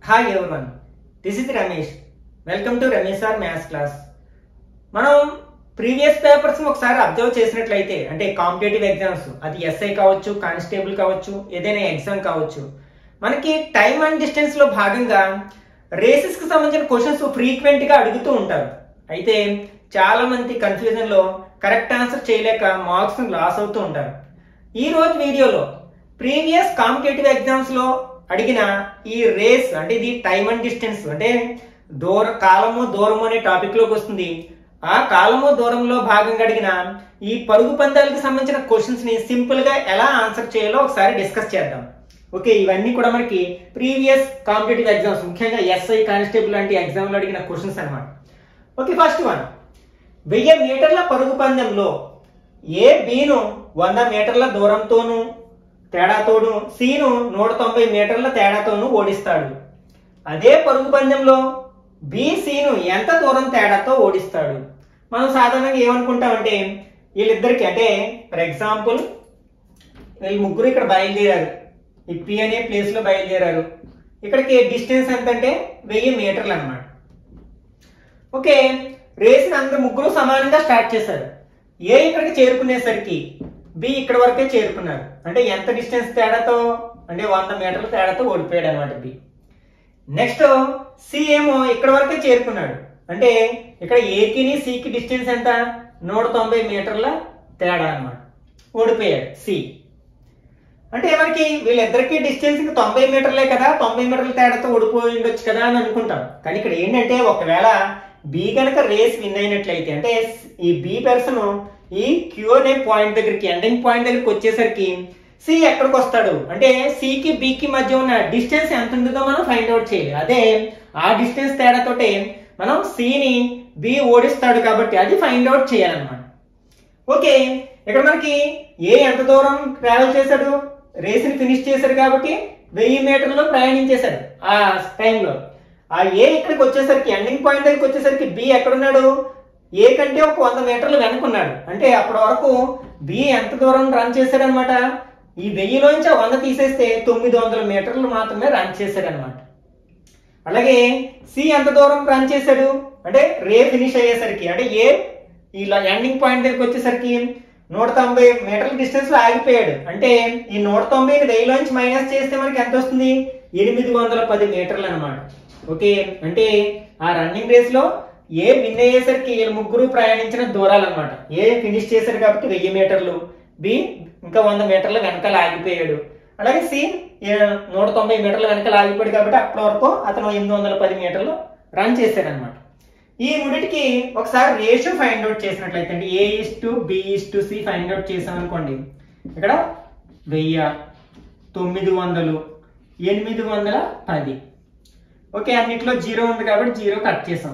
hi everyone this is Ramesh welcome to Ramesh sir maths class మనం previous papers ఒకసారి observe చేసినట్లయితే అంటే కాంపిటేటివ్ ఎగ్జామ్స్ అది ఎస్ఐ కావచ్చు కానిస్టేబుల్ కావచ్చు ఏదైనా ఎగ్జామ్ కావచ్చు మనకి టైం అండ్ డిస్టెన్స్ లో భాగంగా రేసెస్ కి సంబంధించిన క్వశ్చన్స్ ఫ్రీక్వెంట్ గా అడుగుతూ ఉంటారు అయితే చాలా మంది కన్ఫ్యూజన్ లో కరెక్ట్ ఆన్సర్ చేయలేక మార్క్స్ లాస్ అవుతూ ఉంటారు ఈ రోజు వీడియోలో ప్రీవియస్ కాంపిటేటివ్ ఎగ్జామ్స్ లో అడిగిన ఈ రేస్ అంటే ఇది టైమ్ అండ్ డిస్టెన్స్ అంటే దూర కాలము దూరము అనే టాపిక్ లోకి వస్తుంది ఆ కాలము దూరంలో భాగంగా అడిగిన ఈ పరుగు పందాలకు సంబంధించిన క్వశ్చన్స్ ని సింపుల్ గా ఎలా ఆన్సర్ చేయాలో ఒకసారి డిస్కస్ చేద్దాం ఓకే ఇవన్నీ కూడా మనకి ప్రీవియస్ కాంపిటేటివ్ ఎగ్జామ్స్ ముఖ్యంగా ఎస్ఐ కానిస్టేబుల్ లాంటి ఎగ్జామ్ లో అడిగిన క్వశ్చన్స్ అన్నమాట ఓకే ఫస్ట్ వన్ వెయ్యి మీటర్ల పరుగు పందెంలో ఏ బీను వంద మీటర్ల దూరంతోనూ తేడాతోనూ సీను నూట తొంభై మీటర్ల తేడాతోనూ ఓడిస్తాడు అదే పరుగు పందెంలో బి సీను ఎంత దూరం తేడాతో ఓడిస్తాడు మనం సాధారణంగా ఏమనుకుంటామంటే వీళ్ళిద్దరికి అంటే ఫర్ ఎగ్జాంపుల్ వీళ్ళు ముగ్గురు ఇక్కడ బయలుదేరారు ఈ పి అనే ప్లేస్ లో బయలుదేరారు ఇక్కడికి డిస్టెన్స్ ఎంత అంటే వెయ్యి మీటర్లు అన్నమాట ఓకే రేస్ అందరు ముగ్గురు సమానంగా స్టార్ట్ చేశారు ఏ ఇక్కడికి చేరుకునేసరికి బి ఇక్కడ వరకే చేరుకున్నారు అంటే ఎంత డిస్టెన్స్ తేడాతో అంటే వంద మీటర్ల తేడాతో ఓడిపోయాడు అనమాట బి నెక్స్ట్ సి ఏమో ఇక్కడ వరకే చేరుకున్నాడు అంటే ఇక్కడ ఏకిని సికి డిస్టెన్స్ ఎంత నూట తొంభై మీటర్ల తేడా అన్నమాట ఓడిపోయాడు సి అంటే మనకి వీళ్ళిద్దరికి డిస్టెన్స్ తొంభై మీటర్లే కదా తొంభై మీటర్ల తేడాతో ఓడిపోయి ఉండొచ్చు కదా అని అనుకుంటాం కానీ ఇక్కడ ఏంటంటే ఒకవేళ బి కనుక రేస్ విన్ అయినట్లయితే అంటే ఈ బి పర్సన్ ఈ క్యూ అనే పాయింట్ దగ్గరికి ఎండింగ్ పాయింట్ దగ్గరికి వచ్చేసరికి సి ఎక్కడికి వస్తాడు అంటే సికి బికి మధ్య ఉన్న డిస్టెన్స్ ఎంత ఉంటుందో మనం ఫైండ్ అవుట్ చేయాలి అదే ఆ డిస్టెన్స్ తేడాతోటే మనం సిని బి ఓడిస్తాడు కాబట్టి అది ఫైండ్ అవుట్ చేయాలన్నమాట ఓకే ఇక్కడ మనకి ఏ ఎంత దూరం ట్రావెల్ చేశాడు రేస్ని ఫినిష్ చేశాడు కాబట్టి వెయ్యి మీటర్లో ప్రయాణించేశాడు ఆ టైంలో ఆ ఏ ఇక్కడికి వచ్చేసరికి ఎండింగ్ పాయింట్ దగ్గరికి వచ్చేసరికి బి ఎక్కడున్నాడు ఏ కంటే ఒక వంద మీటర్లు వెనుకున్నాడు అంటే అప్పటి వరకు బి ఎంత దూరం రన్ చేశాడు అనమాట ఈ వెయ్యిలోంచి ఆ వంద తీసేస్తే తొమ్మిది వందల మీటర్లు మాత్రమే రన్ చేశాడు అనమాట అలాగే సి ఎంత దూరం రన్ చేశాడు అంటే రే ఫినిష్ అయ్యేసరికి అంటే ఏ ఇలా ఎండింగ్ పాయింట్ దగ్గరికి వచ్చేసరికి నూట తొంభై మీటర్ల డిస్టెన్స్ లో ఆగిపోయాడు అంటే ఈ నూట తొంభైని వెయ్యిలోంచి మైనస్ చేస్తే మనకి ఎంత వస్తుంది ఎనిమిది వందల పది మీటర్లు అనమాట ఓకే అంటే ఆ రన్నింగ్ రేస్ లో ఏ విన్ అయ్యేసరికి వీళ్ళు ముగ్గురు ప్రయాణించిన దూరాలు అనమాట ఏ ఫినిష్ చేశారు కాబట్టి వెయ్యి మీటర్లు బి ఇంకా వంద మీటర్ల వెనకాల ఆగిపోయాడు అలాగే సి నూట తొంభై మీటర్ల వెనకాల ఆగిపోయాడు కాబట్టి అప్పటి వరకు అతను ఎనిమిది వందల పది మీటర్లు రన్ చేశాడు అనమాట ఈ మూడిటికి ఒకసారి రేషియో ఫైండ్ అవుట్ చేసినట్లయితే అంటే A is to B is to C find out చేసాం అనుకోండి ఇక్కడ వెయ్యి తొమ్మిది వందలు ఎనిమిది వందల పది ఓకే అన్నిట్లో జీరో ఉంది కాబట్టి జీరో కట్ చేసాం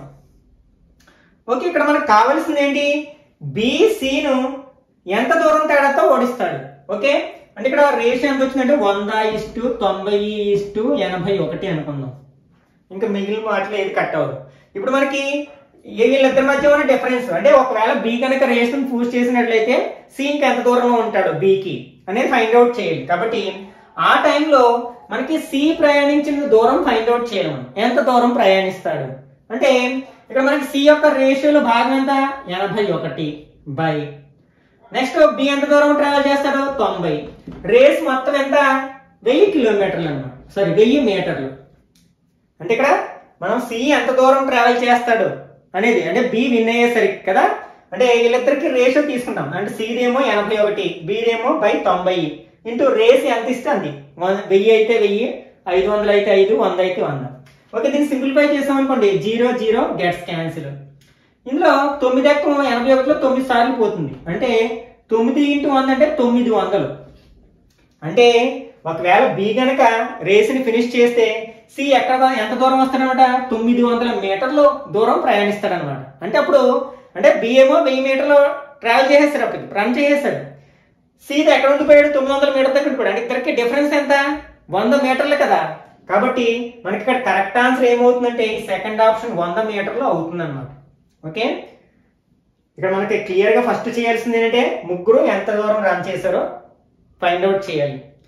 ఓకే ఇక్కడ మనకు కావాల్సింది ఏంటి బీసీను ఎంత దూరం తేడాతో ఓడిస్తాడు ఓకే అంటే ఇక్కడ రేషియో ఎంత వచ్చిందంటే వంద ఇస్టు తొంభై ఇస్టు ఎనభై ఒకటి అనుకుందాం ఇంకా మిగిలిన వాటిలో ఏది కట్ అవ్వదు ఇప్పుడు మనకి ఏ వీళ్ళిద్దరి మధ్య ఉన్న డిఫరెన్స్ అంటే ఒకవేళ బి కనుక రేషన్ పూస్ చేసినట్లయితే సి ఇంకా ఎంత దూరంలో ఉంటాడు బికి అనేది ఫైండ్ అవుట్ చేయాలి కాబట్టి ఆ టైంలో మనకి సి ప్రయాణించిన దూరం ఫైండ్ అవుట్ చేయాలి మనం ఎంత దూరం ప్రయాణిస్తాడు అంటే ఇక్కడ మనకి సి యొక్క రేషియోలో భాగం ఎంత ఎనభై ఒకటి బై నెక్స్ట్ బి ఎంత దూరం ట్రావెల్ చేస్తాడు తొంభై రేస్ మొత్తం ఎంత వెయ్యి కిలోమీటర్లు అన్నమాట సారీ వెయ్యి మీటర్లు అంటే ఇక్కడ మనం సి ఎంత దూరం ట్రావెల్ చేస్తాడు అనేది అంటే బి విన్ అయ్యేసరికి కదా అంటే వీళ్ళిద్దరికి రేషియో తీసుకుంటాం అంటే సిదేమో ఎనభై ఒకటి బీదేమో బై తొంభై ఇంటూ రేస్ ఎంత ఇస్తే అంది వెయ్యి అయితే వెయ్యి ఐదు వందలు అయితే ఐదు వంద అయితే వంద ఓకే దీన్ని సింప్లిఫై చేసాం అనుకోండి జీరో జీరో గెట్స్ క్యాన్సిల్ ఇందులో తొమ్మిది ఎక్కువ ఎనభై ఒకటిలో తొమ్మిది సార్లు పోతుంది అంటే తొమ్మిది ఇంటూ వంద అంటే తొమ్మిది వందలు అంటే ఒకవేళ బి గనక రేస్ని ఫినిష్ చేస్తే సి ఎక్కడ ఎంత దూరం వస్తాడనమాట తొమ్మిది వందల మీటర్లు దూరం ప్రయాణిస్తాడనమాట అంటే అప్పుడు అంటే బి ఏమో వెయ్యి మీటర్లు ట్రావెల్ చేసేస్తాడు అప్పటికి రన్ చేసేస్తాడు సి ఎక్కడ ఉండిపోయాడు తొమ్మిది వందల మీటర్ దగ్గర ఉండిపోయాడు అంటే ఇద్దరికి డిఫరెన్స్ ఎంత వంద మీటర్లు కదా కాబట్టి మనకి ఇక్కడ కరెక్ట్ ఆన్సర్ ఏమవుతుందంటే సెకండ్ ఆప్షన్ వంద మీటర్లు అవుతుంది అనమాట ఓకే ఇక్కడ మనకి క్లియర్ గా ఫస్ట్ చేయాల్సింది ఏంటంటే ముగ్గురు ఎంత దూరం రన్ చేశారో ఫైండ్ అవుట్ చేయాలి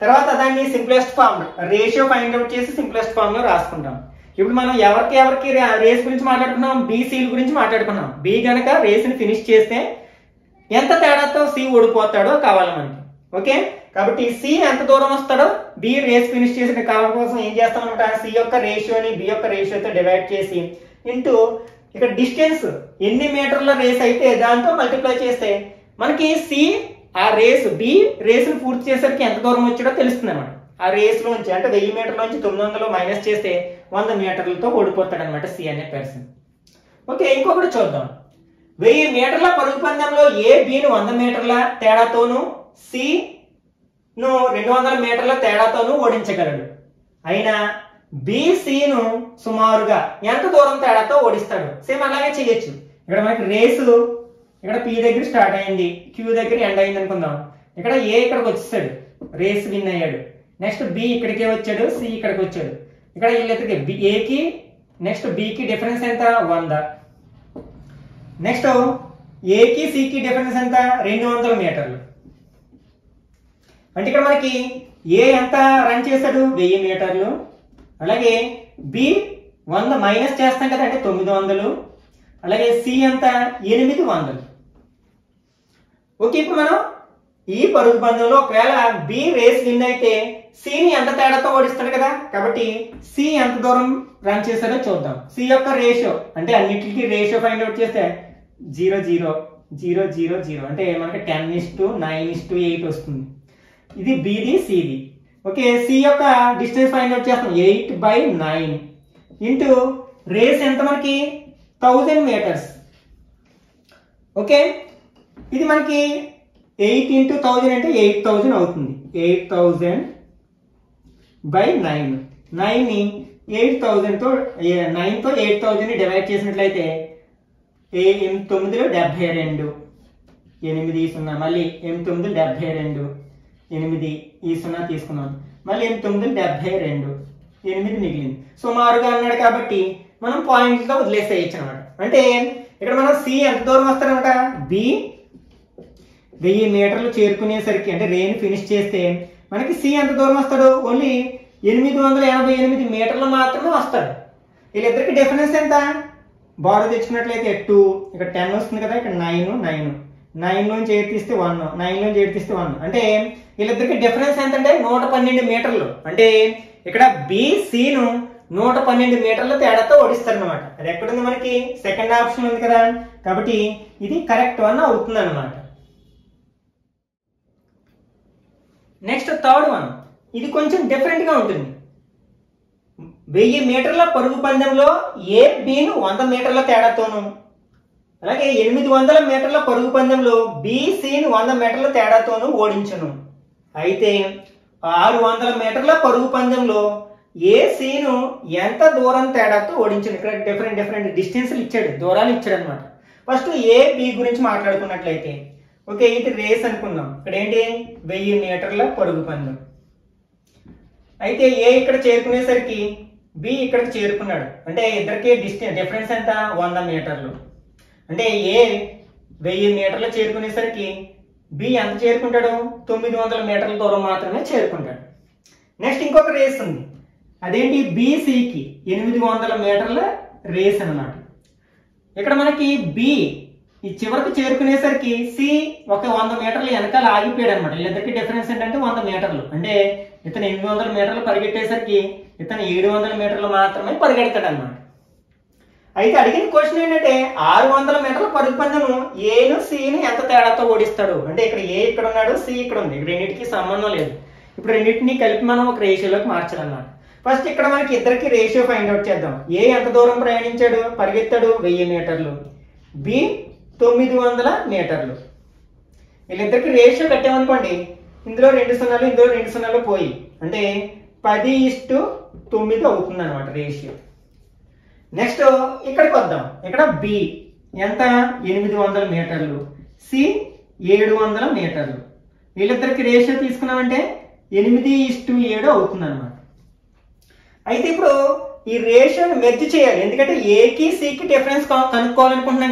తర్వాత దాన్ని simplest form ratio find out చేసి సింప్లెస్ట్ ఫామ్ లో రాసుకుంటాం ఇప్పుడు మనం ఎవరికి ఎవరికి రేస్ గురించి మాట్లాడుకున్నాం బి సీల్ గురించి మాట్లాడుకున్నాం బి గనక రేస్ ని ఫినిష్ చేస్తే ఎంత తేడాతో సి ఓడిపోతాడో కావాలి మనకి ఓకే కాబట్టి సి ఎంత దూరం వస్తాడో బి రేస్ ఫినిష్ చేసిన కాలం కోసం ఏం చేస్తాం అనమాట సి యొక్క రేషియోని బి యొక్క రేషియోతో డివైడ్ చేసి ఇంటూ ఇక్కడ డిస్టెన్స్ ఎన్ని మీటర్ల రేస్ అయితే దాంతో మల్టిప్లై చేస్తే మనకి సి ఆ రేస్ బి రేసును పూర్తి చేసరికి ఎంత దూరం వచ్చాడో తెలుస్తుంది అనమాట ఆ రేస్ లోంచి అంటే వెయ్యి మీటర్ల నుంచి తొమ్మిది వందలు మైనస్ చేస్తే వంద మీటర్లతో ఓడిపోతాడు అనమాట సి అనే పర్సన్ ఓకే ఇంకొకటి చూద్దాం వెయ్యి మీటర్ల పరుగు పందెంలో ఏ బిను వంద మీటర్ల తేడాతోనూ సి ను రెండు వందల మీటర్ల తేడాతోనూ ఓడించగలడు అయినా బీసీను సుమారుగా ఎంత దూరం తేడాతో ఓడిస్తాడు సేమ్ అలాగే చేయొచ్చు ఇక్కడ మనకి రేసు ఇక్కడ పి దగ్గర స్టార్ట్ అయింది క్యూ దగ్గర ఎండ్ అయింది అనుకుందాం ఇక్కడ ఏ ఇక్కడికి వచ్చేసాడు రేస్ విన్ అయ్యాడు నెక్స్ట్ బి ఇక్కడికే వచ్చాడు సి ఇక్కడికి వచ్చాడు ఇక్కడ వీళ్ళిద్దరికి బి ఏకి నెక్స్ట్ బికి డిఫరెన్స్ ఎంత వంద నెక్స్ట్ ఏకి సికి డిఫరెన్స్ ఎంత రెండు వందల మీటర్లు అంటే ఇక్కడ మనకి ఏ ఎంత రన్ చేశాడు వెయ్యి మీటర్లు అలాగే బి వంద మైనస్ చేస్తాం కదా అంటే తొమ్మిది వందలు అలాగే సి ఎంత ఎనిమిది వందలు ఓకే ఇప్పుడు మనం ఈ పరుగు పందెంలో ఒకవేళ బి రేస్ విన్ అయితే సిని ఎంత తేడాతో ఓడిస్తాడు కదా కాబట్టి సి ఎంత దూరం రన్ చేశాడో చూద్దాం సి యొక్క రేషియో అంటే అన్నిటికీ రేషియో ఫైండ్ అవుట్ చేస్తే zero zero zero zero zero అంటే మనకి ten is to nine is to eight వస్తుంది ఇది బిది సిది ఓకే సి యొక్క డిస్టెన్స్ ఫైండ్ అవుట్ చేస్తాం eight by nine into race ఎంత మనకి థౌజండ్ మీటర్స్ ఓకే ఇది మనకి ఎయిట్ ఇంటూ థౌజండ్ అంటే ఎయిట్ థౌజండ్ అవుతుంది ఎయిట్ థౌజండ్ బై నైన్ నైన్ని ఎయిట్ థౌజండ్తో నైన్తో ఎయిట్ థౌజండ్ని డివైడ్ చేసినట్లయితే ఏ ఎనిమిది తొమ్మిదిలో డెబ్బై రెండు ఎనిమిది సున్నా మళ్ళీ ఎనిమిది తొమ్మిది డెబ్బై రెండు ఎనిమిది ఈ సున్నా తీసుకున్నాం మళ్ళీ ఎనిమిది తొమ్మిది డెబ్బై రెండు ఎనిమిది మిగిలింది సుమారుగా అన్నాడు కాబట్టి మనం పాయింట్తో వదిలేసేయచ్చు అనమాట అంటే ఇక్కడ మనం సి ఎంత దూరం వస్తారనమాట బి వెయ్యి మీటర్లు చేరుకునేసరికి అంటే రేని ఫినిష్ చేస్తే మనకి సి ఎంత దూరం వస్తాడు ఓన్లీ ఎనిమిది వందల ఎనభై ఎనిమిది మీటర్లు మాత్రమే వస్తాడు వీళ్ళిద్దరికి డిఫరెన్స్ ఎంత బారు తెచ్చుకున్నట్లయితే టూ ఇక్కడ టెన్ వస్తుంది కదా ఇక్కడ నైన్ నైన్ నైన్ నుంచి ఎయిట్ తీస్తే వన్ నైన్ నుంచి ఎయిట్ తీస్తే వన్ అంటే వీళ్ళిద్దరికి డిఫరెన్స్ ఎంత అంటే నూట పన్నెండు మీటర్లు అంటే ఇక్కడ బీసీను నూట పన్నెండు మీటర్ల తేడాతో ఓడిస్తారు అనమాట అది ఎక్కడుంది మనకి సెకండ్ ఆప్షన్ ఉంది కదా కాబట్టి ఇది కరెక్ట్ వన్ అవుతుంది అనమాట నెక్స్ట్ థర్డ్ వన్ ఇది కొంచెం డిఫరెంట్ గా ఉంటుంది వెయ్యి మీటర్ల పరుగు పందెంలో ఏ బిను వంద మీటర్ల తేడాతోను అలాగే ఎనిమిది వందల మీటర్ల పరుగు పందెంలో బీసీని వంద మీటర్ల తేడాతోను ఓడించను అయితే ఆరు వందల మీటర్ల పరుగు పందెంలో ఏ సీను ఎంత దూరం తేడాతో ఓడించను ఇక్కడ డిఫరెంట్ డిఫరెంట్ డిస్టెన్స్లు ఇచ్చాడు దూరాలు ఇచ్చాడు అనమాట ఫస్ట్ ఏ బి గురించి మాట్లాడుకున్నట్లయితే ఓకే ఇది రేస్ అనుకుందాం ఇక్కడ ఏంటి వెయ్యి మీటర్ల పరుగు పందెం అయితే ఏ ఇక్కడ చేరుకునేసరికి బి ఇక్కడికి చేరుకున్నాడు అంటే ఇద్దరికి డిస్టెన్స్ డిఫరెన్స్ ఎంత వంద మీటర్లు అంటే ఏ వెయ్యి మీటర్లు చేరుకునేసరికి బి ఎంత చేరుకుంటాడు తొమ్మిది వందల మీటర్ల దూరం మాత్రమే చేరుకుంటాడు నెక్స్ట్ ఇంకొక రేస్ ఉంది అదేంటి బీసీకి ఎనిమిది వందల మీటర్ల రేస్ అన్నమాట ఇక్కడ మనకి బి ఈ చివరికి చేరుకునేసరికి సి ఒక వంద మీటర్లు వెనకాల ఆగిపోయాడు అనమాట వీళ్ళిద్దరికి డిఫరెన్స్ ఏంటంటే వంద మీటర్లు అంటే ఇతను ఎనిమిది వందల మీటర్లు పరిగెట్టేసరికి ఇతను ఏడు వందల మీటర్లు మాత్రమే పరిగెడతాడు అనమాట అయితే అడిగిన క్వశ్చన్ ఏంటంటే ఆరు వందల మీటర్ల పరుగు పందెం ఏను సిని ఎంత తేడాతో ఓడిస్తాడు అంటే ఇక్కడ ఏ ఇక్కడ ఉన్నాడు సి ఇక్కడ ఉంది ఇక్కడ రెండింటికి సంబంధం లేదు ఇప్పుడు రెండింటిని కలిపి మనం ఒక రేషియోలోకి మార్చాలన్నమాట ఫస్ట్ ఇక్కడ మనకి ఇద్దరికి రేషియో ఫైండ్ అవుట్ చేద్దాం ఏ ఎంత దూరం ప్రయాణించాడు పరిగెత్తాడు వెయ్యి మీటర్లు బి తొమ్మిది వందల మీటర్లు వీళ్ళిద్దరికి రేషియో కట్టామనుకోండి ఇందులో రెండు సున్నాలు ఇందులో రెండు సున్నాలు పోయి అంటే పది ఇస్టు తొమ్మిది అవుతుంది అనమాట రేషియో నెక్స్ట్ ఇక్కడికి వద్దాం ఇక్కడ బి ఎంత ఎనిమిది వందల మీటర్లు సి ఏడు వందల మీటర్లు వీళ్ళిద్దరికి రేషియో తీసుకున్నామంటే ఎనిమిది ఇస్టు ఏడు అవుతుంది అనమాట అయితే ఇప్పుడు ఈ రేషియోని మెర్జ్ చేయాలి ఎందుకంటే ఏకి సికి డిఫరెన్స్ కనుక్కోవాలనుకుంటున్నాం కదా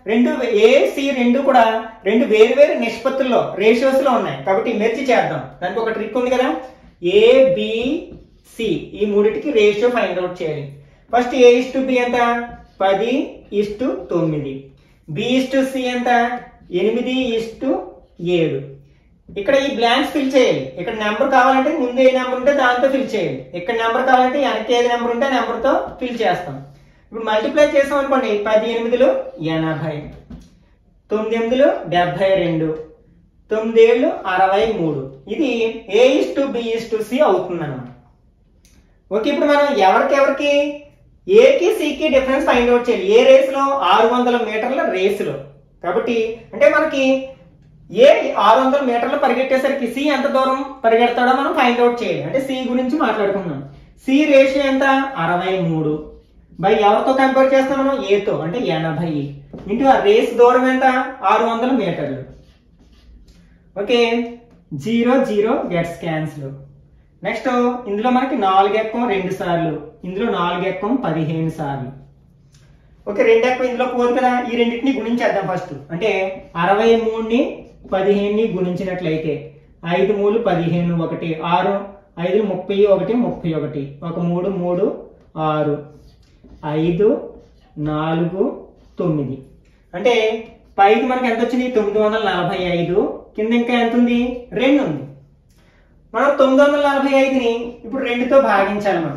రెండు ఏ సి రెండు కూడా రెండు వేరు వేరు నిష్పత్తుల్లో రేషియోస్ లో ఉన్నాయి కాబట్టి మెర్చి చేద్దాం దానికి ఒక ట్రిక్ ఉంది కదా ఏ బి సి ఈ మూడిటికి రేషియో ఫైండ్ అవుట్ చేయాలి first A is to B ఎంత పది ఇస్ టు తొమ్మిది బి ఇస్ టు సి ఎంత ఎనిమిది ఇస్ టు ఏడు ఇక్కడ ఈ బ్లాంక్స్ ఫిల్ చేయాలి ఇక్కడ నెంబర్ కావాలంటే ముందు ఏ నెంబర్ ఉంటే దాంతో ఫిల్ చేయాలి ఇక్కడ నెంబర్ కావాలంటే వెనక్కి ఏది నెంబర్ ఉంటే నెంబర్ తో ఫిల్ చేస్తాం ఇప్పుడు మల్టిప్లై చేసాం అనుకోండి పది ఎనిమిదిలు ఎనభై తొమ్మిది ఎనిమిదిలు డెబ్బై రెండు తొమ్మిది ఏళ్ళు అరవై మూడు ఇది A is to B is to C అవుతుంది అనమాట ఓకే ఇప్పుడు మనం ఎవరికెవరికి ఏకి సికి డిఫరెన్స్ ఫైండ్ అవుట్ చేయాలి ఏ రేసులో ఆరు వందల మీటర్ల రేసులో కాబట్టి అంటే మనకి ఏ ఆరు వందల మీటర్లు పరిగెట్టేసరికి సి ఎంత దూరం పరిగెడతాడో మనం ఫైండ్ అవుట్ చేయాలి అంటే సి గురించి మాట్లాడుకుందాం సి రేషియో ఎంత అరవై మూడు బై ఎవరితో కంపేర్ చేస్తాం మనం ఏతో అంటే ఎనభై ఇంటూ ఆ రేస్ దూరం ఎంత ఆరు వందల మీటర్లు okay zero zero gets cancel next ఇందులో మనకి నాలుగు ఎక్కం రెండు సార్లు ఇందులో నాలుగు ఎక్కం పదిహేను సార్లు ఓకే రెండు ఎక్కువ ఇందులో పోదు కదా ఈ రెండింటిని గుణించేద్దాం ఫస్ట్ అంటే అరవై మూడుని పదిహేనుని గుణించినట్లయితే ఐదు మూడు పదిహేను ఒకటి ఆరు ఐదు ముప్పై ఒకటి ముప్పై ఒకటి ఒక మూడు మూడు ఆరు ఐదు నాలుగు తొమ్మిది అంటే పైకి మనకి ఎంత వచ్చింది తొమ్మిది వందల నలభై ఐదు కింద ఇంకా ఎంత ఉంది రెండు ఉంది మనం తొమ్మిది వందల నలభై ఐదుని ఇప్పుడు రెండుతో భాగించాలి మనం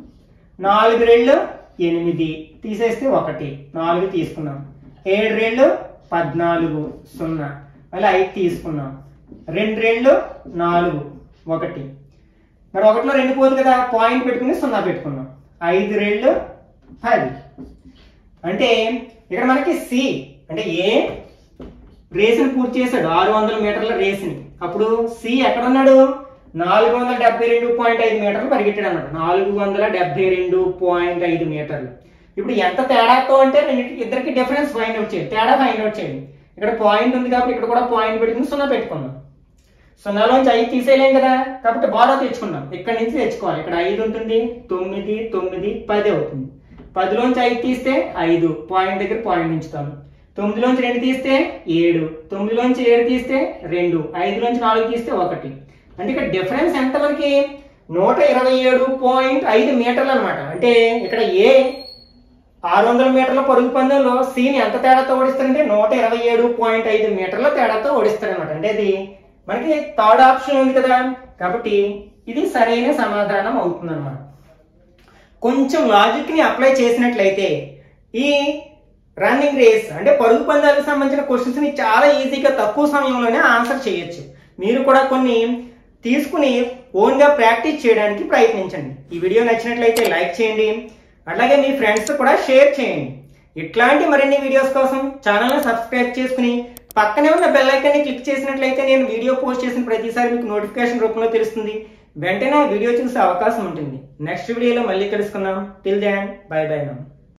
నాలుగు రెళ్ళు ఎనిమిది తీసేస్తే ఒకటి నాలుగు తీసుకున్నాం ఏడు రెళ్ళు పద్నాలుగు సున్నా మళ్ళీ ఐదు తీసుకున్నాం రెండు రెళ్ళు నాలుగు ఒకటి మరి ఒకటిలో రెండు పోదు కదా పాయింట్ పెట్టుకుని సున్నా పెట్టుకున్నాం ఐదు రెళ్ళు పది అంటే ఇక్కడ మనకి సి అంటే ఏ రేసుని పూర్తి చేశాడు ఆరు వందల మీటర్ల రేసుని అప్పుడు సి ఎక్కడ ఉన్నాడు నాలుగు వందల డెబ్బై రెండు పాయింట్ ఐదు మీటర్లు పరిగెట్టాడు అన్నమాట నాలుగు వందల డెబ్బై రెండు పాయింట్ ఐదు మీటర్లు ఇప్పుడు ఎంత తేడాతో అంటే రెండింటికి ఇద్దరికి డిఫరెన్స్ ఫైండ్ అవుట్ చేయాలి తేడా ఫైండ్ అవుట్ చేయండి ఇక్కడ పాయింట్ ఉంది కాబట్టి ఇక్కడ కూడా పాయింట్ పెట్టుకుని సున్నా పెట్టుకున్నాం సున్నాలోంచి ఐదు తీసేయలేం కదా కాబట్టి బాగా తెచ్చుకున్నాం ఇక్కడ నుంచి తెచ్చుకోవాలి ఇక్కడ ఐదు ఉంటుంది తొమ్మిది తొమ్మిది పది అవుతుంది పదిలోంచి ఐదు తీస్తే ఐదు పాయింట్ దగ్గర పాయింట్ ఉంచుతాము తొమ్మిదిలోంచి రెండు తీస్తే ఏడు తొమ్మిదిలోంచి ఏడు తీస్తే రెండు ఐదులోంచి నాలుగు తీస్తే ఒకటి అంటే ఇక్కడ డిఫరెన్స్ ఎంత మనకి నూట ఇరవై ఏడు పాయింట్ ఐదు మీటర్లు అనమాట అంటే ఇక్కడ ఏ ఆరు వందల మీటర్ల పరుగు పందెంలో సీని ఎంత తేడాతో ఓడిస్తారంటే నూట ఇరవై ఏడు పాయింట్ ఐదు మీటర్ల తేడాతో ఓడిస్తారనమాట అంటే అది మనకి థర్డ్ ఆప్షన్ ఉంది కదా కాబట్టి ఇది సరైన సమాధానం అవుతుంది అనమాట కొంచెం లాజిక్ ని అప్లై చేసినట్లయితే ఈ రన్నింగ్ రేస్ అంటే పరుగు పందాలకు సంబంధించిన క్వశ్చన్స్ ని చాలా ఈజీగా తక్కువ సమయంలోనే ఆన్సర్ చేయొచ్చు మీరు కూడా కొన్ని తీసుకుని ఓన్ గా ప్రాక్టీస్ చేయడానికి ప్రయత్నించండి ఈ వీడియో నచ్చినట్లయితే లైక్ చేయండి అలాగే మీ ఫ్రెండ్స్ కూడా షేర్ చేయండి ఇట్లాంటి మరిన్ని వీడియోస్ కోసం ఛానల్ని సబ్స్క్రైబ్ చేసుకుని పక్కనే ఉన్న బెల్ ఐకాన్ని క్లిక్ చేసినట్లయితే నేను వీడియో పోస్ట్ చేసిన ప్రతిసారి మీకు నోటిఫికేషన్ రూపంలో తెలుస్తుంది వెంటనే ఆ వీడియో చూసే అవకాశం ఉంటుంది నెక్స్ట్ వీడియోలో మళ్ళీ కలుసుకుందాం till then bye bye now